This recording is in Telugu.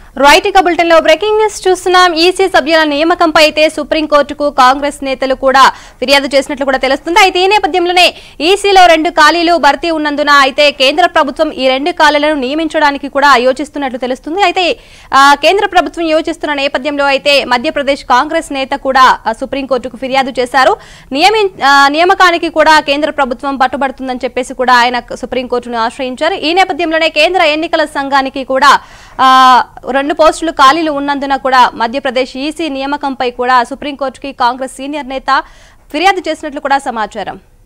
రైట్ ఇక బులెటిన్ లో బ్రేకింగ్ న్యూస్ చూస్తున్నాం ఈసీ సభ్యుల నియామకంపై అయితే సుప్రీంకోర్టుకు కాంగ్రెస్ నేతలు కూడా ఫిర్యాదు చేసినట్లు కూడా తెలుస్తుంది అయితే ఈ నేపథ్యంలోనే ఈసీలో రెండు ఖాళీలు భర్తీ ఉన్నందున అయితే కేంద్ర ప్రభుత్వం ఈ రెండు ఖాళీలను నియమించడానికి కూడా యోచిస్తున్నట్లు తెలుస్తుంది అయితే ఆ, కేంద్ర ప్రభుత్వం యోచిస్తున్న నేపథ్యంలో అయితే మధ్యప్రదేశ్ కాంగ్రెస్ నేత కూడా ఆ, సుప్రీంకోర్టుకు ఫిర్యాదు చేశారు నియమి ఆ, నియామకానికి కూడా కేంద్ర ప్రభుత్వం పట్టుబడుతుందని చెప్పేసి కూడా ఆయన సుప్రీంకోర్టును ఆశ్రయించారు ఈ నేపథ్యంలోనే కేంద్ర ఎన్నికల సంఘానికి కూడా ఆ, రెండు పోస్టులు ఖాళీలు ఉన్నందున కూడా మధ్యప్రదేశ్ ఈసీ నియామకంపై కూడా సుప్రీంకోర్టుకి కాంగ్రెస్ సీనియర్ నేత ఫిర్యాదు చేసినట్లు కూడా సమాచారం